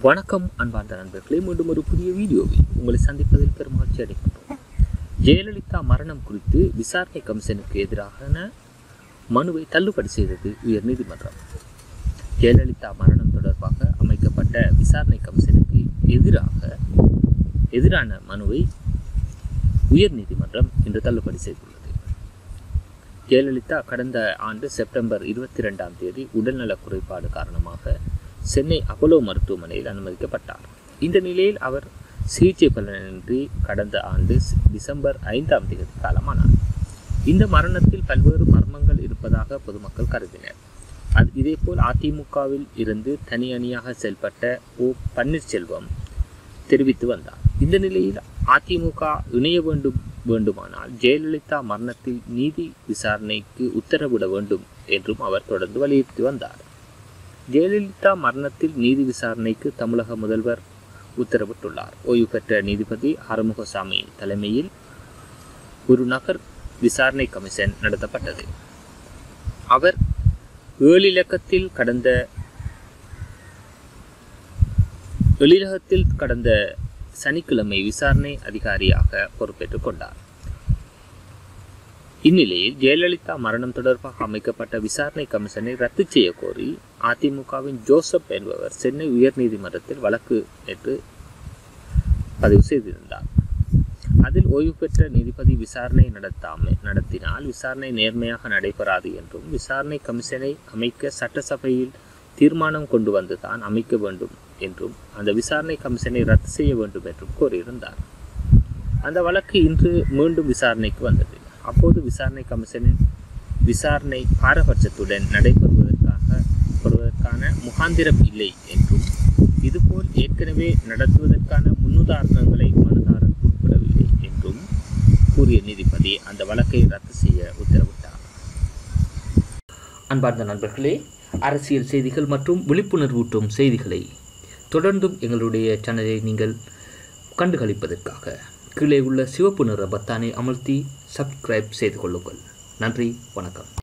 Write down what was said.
வணக்கம் அன்பார்ந்த நண்பர்களே மீண்டும் ஒரு புதிய வீடியோவில் உங்களை சந்திப்பதில் பெருமகிழ்ச்சி அடைகின்றோம் ஜெயலலிதா மரணம் குறித்து விசாரணை கமிஷனுக்கு எதிரான மனுவை தள்ளுபடி செய்தது உயர்நீதிமன்றம் ஜெயலலிதா மரணம் தொடர்பாக அமைக்கப்பட்ட விசாரணை கமிஷனுக்கு எதிராக எதிரான மனுவை உயர்நீதிமன்றம் இன்று தள்ளுபடி செய்துள்ளது ஜெயலலிதா கடந்த ஆண்டு செப்டம்பர் இருபத்தி ரெண்டாம் தேதி உடல்நலக் குறைபாடு காரணமாக சென்னை அப்போலோ மருத்துவமனையில் அனுமதிக்கப்பட்டார் இந்த நிலையில் அவர் சிகிச்சை பலனின்றி கடந்த ஆண்டு டிசம்பர் ஐந்தாம் தேதி காலமானார் இந்த மரணத்தில் பல்வேறு மர்மங்கள் இருப்பதாக பொதுமக்கள் கருதினர் அது இதேபோல் அதிமுகவில் இருந்து தனி அணியாக செயல்பட்ட ஓ பன்னீர்செல்வம் தெரிவித்து வந்தார் இந்த நிலையில் அதிமுக இணைய வேண்டும் வேண்டுமானால் ஜெயலலிதா மரணத்தில் நீதி விசாரணைக்கு உத்தரவிட வேண்டும் என்றும் அவர் தொடர்ந்து வலியுறுத்தி வந்தார் ஜெயலலிதா மரணத்தில் நீதி விசாரணைக்கு தமிழக முதல்வர் உத்தரவிட்டுள்ளார் ஓய்வு பெற்ற நீதிபதி ஆறுமுகசாமி தலைமையில் ஒரு நகர் விசாரணை கமிஷன் நடத்தப்பட்டது அவர் ஏழிலக்கத்தில் கடந்த எழிலகத்தில் கடந்த சனிக்கிழமை விசாரணை அதிகாரியாக பொறுப்பேற்றுக் கொண்டார் இந்நிலையில் ஜெயலலிதா மரணம் தொடர்பாக அமைக்கப்பட்ட விசாரணை கமிஷனை ரத்து செய்ய கோரி அதிமுகவின் ஜோசப் என்பவர் சென்னை உயர்நீதிமன்றத்தில் வழக்கு நேற்று பதிவு செய்திருந்தார் அதில் ஓய்வு பெற்ற நீதிபதி விசாரணை நடத்தாம நடத்தினால் விசாரணை நேர்மையாக நடைபெறாது என்றும் விசாரணை கமிஷனை அமைக்க சட்டசபையில் தீர்மானம் கொண்டு வந்துதான் அமைக்க வேண்டும் என்றும் அந்த விசாரணை கமிஷனை ரத்து செய்ய வேண்டும் என்றும் கோரியிருந்தார் அந்த வழக்கு இன்று மீண்டும் விசாரணைக்கு வந்தது அப்போது விசாரணை கமிஷனின் விசாரணை பாரபட்சத்துடன் நடைபெறுவதற்காக படுவதற்கான முகாந்திரம் இல்லை என்றும் இதுபோல் ஏற்கனவே நடத்துவதற்கான முன்னுதாரணங்களை மனுதாரர் குறிப்பிடவில்லை என்றும் கூறிய நீதிபதி அந்த வழக்கை ரத்து செய்ய உத்தரவிட்டார் அன்பார்ந்த நண்பர்களே அரசியல் செய்திகள் மற்றும் விழிப்புணர்வூட்டும் செய்திகளை தொடர்ந்தும் எங்களுடைய சேனலை நீங்கள் கண்டுகளிப்பதற்காக கீழே உள்ள சிவப்பு நிற பத்தானை அமர்த்தி சப்ஸ்கிரைப் செய்து கொள்ளுங்கள் நன்றி வணக்கம்